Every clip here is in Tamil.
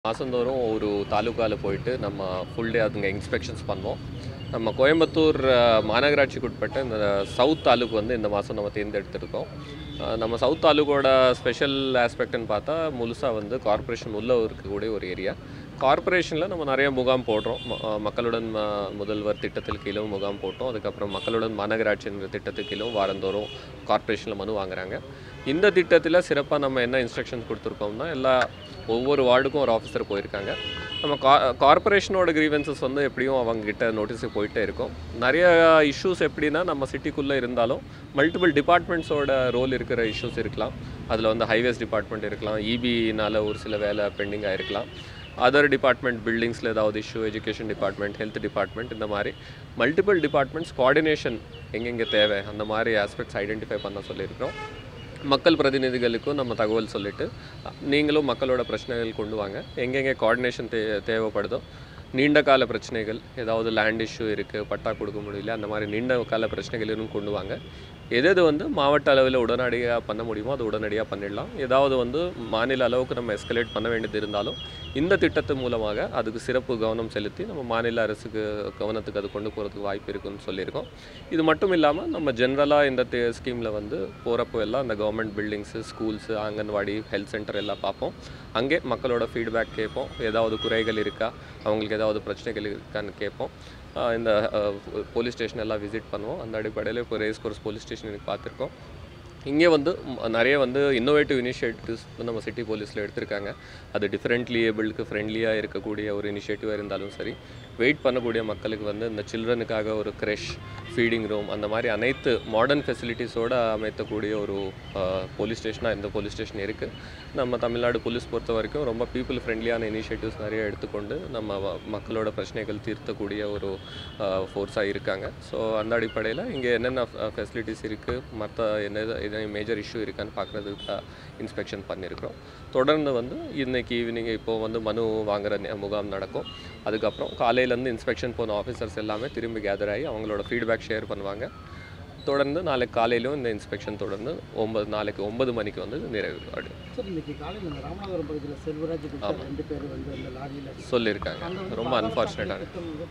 மாதந்தோறும் ஒரு தாலுக்காவில் போயிட்டு நம்ம ஃபுல் டே அதுங்க இன்ஸ்பெக்ஷன்ஸ் பண்ணுவோம் நம்ம கோயம்புத்தூர் அஹ், மாநகராட்சிக்கு உட்பட்ட இந்த சவுத் தாலுக்கு வந்து இந்த மாதம் நம்ம தேர்ந்தெடுத்திருக்கோம் அஹ், நம்ம சவுத் தாலுக்கோட ஸ்பெஷல் ஆஸ்பெக்ட்னு பார்த்தா முழுசாக வந்து கார்ப்பரேஷன் உள்ள இருக்கக்கூடிய ஒரு ஏரியா கார்ப்பரேஷனில் நம்ம நிறைய முகாம் போடுறோம் ம- அஹ், மக்களுடன் ம- முதல்வர் திட்டத்தில் கீழே முகாம் போட்டோம் அதுக்கப்புறம் மக்களுடன் மாநகராட்சி என்ற திட்டத்துக்கு கீழும் வாரந்தோறும் கார்ப்பரேஷனில் மனு வாங்குறாங்க இந்த திட்டத்தில் சிறப்பாக நம்ம என்ன இன்ஸ்ட்ரக்ஷன்ஸ் கொடுத்துருக்கோம்னா எல்லா ஒவ்வொரு வார்டுக்கும் ஒரு ஆஃபீஸர் போயிருக்காங்க நம்ம கா கார்ப்பரேஷனோட கிரீவன்சஸ் வந்து எப்படியும் அவங்க கிட்ட நோட்டீஸ் போயிட்டே இருக்கும் நிறைய இஷ்யூஸ் எப்படின்னா நம்ம சிட்டிக்குள்ளே இருந்தாலும் மல்டிபிள் டிபார்ட்மெண்ட்ஸோட ரோல் இருக்கிற இஷ்யூஸ் இருக்கலாம் அதில் வந்து ஹைவேஸ் டிபார்ட்மெண்ட் இருக்கலாம் இபினால ஒரு சில வேலை பெண்டிங் ஆயிருக்கலாம் அதர் டிபார்ட்மெண்ட் பில்டிங்ஸில் ஏதாவது issue education department health department இந்த மாதிரி மல்டிபிள் டிபார்ட்மெண்ட்ஸ் கோஆர்டினேஷன் எங்கெங்கே தேவை அந்த மாதிரி ஆஸ்பெக்ட்ஸ் ஐடென்டிஃபை பண்ண சொல்லியிருக்கிறோம் மக்கள் பிரதிநிதிகளுக்கும் நம்ம தகவல் சொல்லிட்டு நீங்களும் மக்களோட பிரச்சனைகள் கொண்டு வாங்க எங்கெங்கே கோஆர்டினேஷன் தே தேவைப்படுதோ நீண்ட கால பிரச்சனைகள் ஏதாவது லேண்ட் இஷ்யூ இருக்குது பட்டா கொடுக்க முடியல அந்த மாதிரி நீண்ட கால பிரச்சனைகள் இன்னும் கொண்டு வாங்க எது எது வந்து மாவட்ட அளவில் உடனடியாக பண்ண முடியுமோ அது உடனடியாக பண்ணிடலாம் ஏதாவது வந்து மாநில அளவுக்கு நம்ம எஸ்கலேட் பண்ண வேண்டியது இருந்தாலும் இந்த திட்டத்து மூலமாக அதுக்கு சிறப்பு கவனம் செலுத்தி நம்ம மாநில அரசுக்கு கவனத்துக்கு அது கொண்டு போகிறதுக்கு வாய்ப்பு இருக்குன்னு சொல்லியிருக்கோம் இது மட்டும் இல்லாமல் நம்ம ஜென்ரலாக இந்த ஸ்கீமில் வந்து போகிறப்போ எல்லாம் அந்த government buildings schools anganwadi health centre எல்லாம் பார்ப்போம் அங்கே மக்களோட ஃபீட்பேக் கேட்போம் ஏதாவது குறைகள் இருக்கா அவங்களுக்கு ஏதாவது பிரச்சனைகள் இருக்கான்னு கேட்போம் ஆஹ் இந்த போலீஸ் ஸ்டேஷன் எல்லாம் விசிட் பண்ணுவோம் அந்த அடிப்படையில் இப்போ ரேஸ் கோர்ஸ் போலீஸ் ஸ்டேஷன் எனக்கு பார்த்துருக்கோம் இங்கே வந்து ம- நிறைய வந்து இன்னோவேட்டிவ் இனிஷியேட்டிவ்ஸ் நம்ம சிட்டி போலீஸில் எடுத்திருக்காங்க அது டிஃப்ரெண்ட்லி ஏபிள்க்கு ஃப்ரெண்ட்லியாக இருக்கக்கூடிய ஒரு இனிஷியேட்டிவாக இருந்தாலும் சரி வெயிட் பண்ணக்கூடிய மக்களுக்கு வந்து இந்த சில்ட்ரனுக்காக ஒரு க்ரெஷ் ஃபீடிங் ரூம் அந்த மாதிரி அனைத்து மாடர்ன் ஃபெசிலிட்டிஸோடு அமைத்தக்கூடிய ஒரு போலீஸ் ஸ்டேஷனாக இந்த போலீஸ் ஸ்டேஷன் இருக்குது நம்ம தமிழ்நாடு போலீஸ் பொறுத்த வரைக்கும் ரொம்ப பீப்புள் ஃப்ரெண்ட்லியான இனிஷியேட்டிவ்ஸ் நிறைய எடுத்துக்கொண்டு நம்ம வ- மக்களோட பிரச்சனைகள் தீர்த்தக்கூடிய ஒரு ஃபோர்ஸாக இருக்காங்க ஸோ அந்த அடிப்படையில் இங்கே என்னென்ன ஃபெசிலிட்டிஸ் இருக்குது மற்ற என்ன எதனா மேஜர் இஷ்யூ இருக்கான்னு பார்க்குறதுக்கு இன்ஸ்பெக்ஷன் பண்ணியிருக்கிறோம் தொடர்ந்து வந்து இன்னைக்கு ஈவினிங் இப்போது வந்து மனு வாங்குற நே- முகாம் நடக்கும் அதுக்கப்புறம் காலையிலேருந்து இன்ஸ்பெக்ஷன் போன ஆஃபீஸர்ஸ் எல்லாமே திரும்பி கேதர் ஆகி அவங்களோட ஃபீட்பேக் ஷேர் பண்ணுவாங்க தொடர்ந்து நாளைக்கு காலையிலும் இந்த இன்ஸ்பெக்ஷன் தொடர்ந்து ஒன்பது நாளைக்கு ஒன்பது மணிக்கு வந்து நிறைவு அடையும். சார் இன்னைக்கு காலையில் இந்த ராமநாதபுரம் பகுதியில் செல்வராஜ் கிட்ட ரெண்டு பேர் வந்து அந்த லாரியில் சொல்லியிருக்காங்க ரொம்ப அன்ஃபார்ச்சுனேட்டாக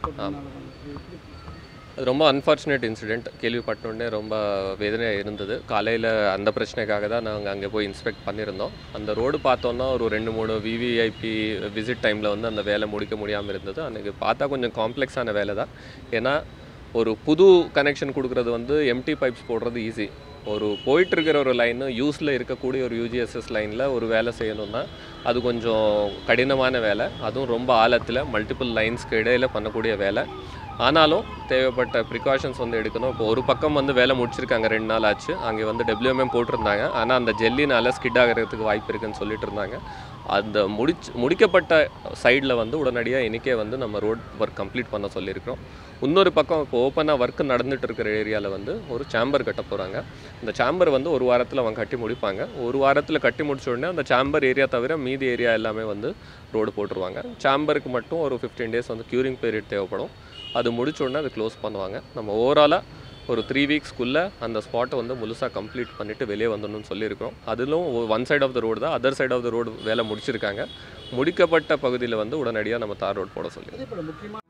அது ரொம்ப அன்ஃபார்ச்சுனேட் இன்சிடெண்ட் கேள்விப்பட்டோடனே ரொம்ப வேதனையாக இருந்தது காலையில் அந்த பிரச்சனைக்காக தான் நாங்கள் அங்கே போய் இன்ஸ்பெக்ட் பண்ணியிருந்தோம் அந்த ரோடு பார்த்தோன்னா ஒரு ரெண்டு மூணு விவிஐபி விசிட் டைமில் வந்து அந்த வேலை முடிக்க முடியாமல் இருந்தது அன்றைக்கி பார்த்தா கொஞ்சம் காம்ப்ளெக்ஸான வேலை தான் ஏன்னா ஒரு புது கனெக்ஷன் கொடுக்குறது வந்து எம்டி பைப்ஸ் போடுறது ஈஸி ஒரு போயிட்டு இருக்கிற ஒரு லைனு யூஸில் இருக்கக்கூடிய ஒரு யூஜிஎஸ்எஸ் லைனில் ஒரு வேலை செய்யணும்னா அது கொஞ்சம் கடினமான வேலை அதுவும் ரொம்ப ஆழத்தில் மல்டிபிள் லைன்ஸ்க்கு இடையில பண்ணக்கூடிய வேலை ஆனாலும் தேவைப்பட்ட ப்ரிகாஷன்ஸ் வந்து எடுக்கணும் இப்போ ஒரு பக்கம் வந்து வேலை முடிச்சிருக்காங்க ரெண்டு நாள் ஆச்சு அங்கே வந்து டபிள்யூஎம்எம் போட்டிருந்தாங்க ஆனால் அந்த ஜெல்லினால ஸ்கிட் ஆகிறதுக்கு வாய்ப்பு இருக்குன்னு சொல்லிட்டு இருந்தாங்க அந்த முடிச்சு முடிக்கப்பட்ட சைடில் வந்து உடனடியாக இன்றைக்கே வந்து நம்ம ரோட் ஒர்க் கம்ப்ளீட் பண்ண சொல்லியிருக்கிறோம் இன்னொரு பக்கம் இப்போ ஓப்பனாக ஒர்க் நடந்துட்டு இருக்கிற ஏரியாவில் வந்து ஒரு சேம்பர் கட்ட போகிறாங்க இந்த சேம்பர் வந்து ஒரு வாரத்தில் அவங்க கட்டி முடிப்பாங்க ஒரு வாரத்தில் கட்டி முடிச்ச உடனே அந்த சேம்பர் ஏரியா தவிர மீதி ஏரியா எல்லாமே வந்து ரோடு போட்டுருவாங்க சேம்பருக்கு மட்டும் ஒரு ஃபிஃப்டீன் டேஸ் வந்து க்யூரிங் பீரியட் தேவைப்படும் அது முடிச்ச உடனே அது க்ளோஸ் பண்ணுவாங்க நம்ம ஓவராலாக ஒரு த்ரீ வீக்ஸ்க்குள்ளே அந்த ஸ்பாட்டை வந்து முழுசாக கம்ப்ளீட் பண்ணிவிட்டு வெளியே வந்துடணும்னு சொல்லியிருக்கிறோம் அதிலும் one side of the road தான் other side of the road வேலை முடிச்சிருக்காங்க முடிக்கப்பட்ட பகுதியில் வந்து உடனடியாக நம்ம தார் ரோடு போட சொல்லி அதே போல் முக்கியமாக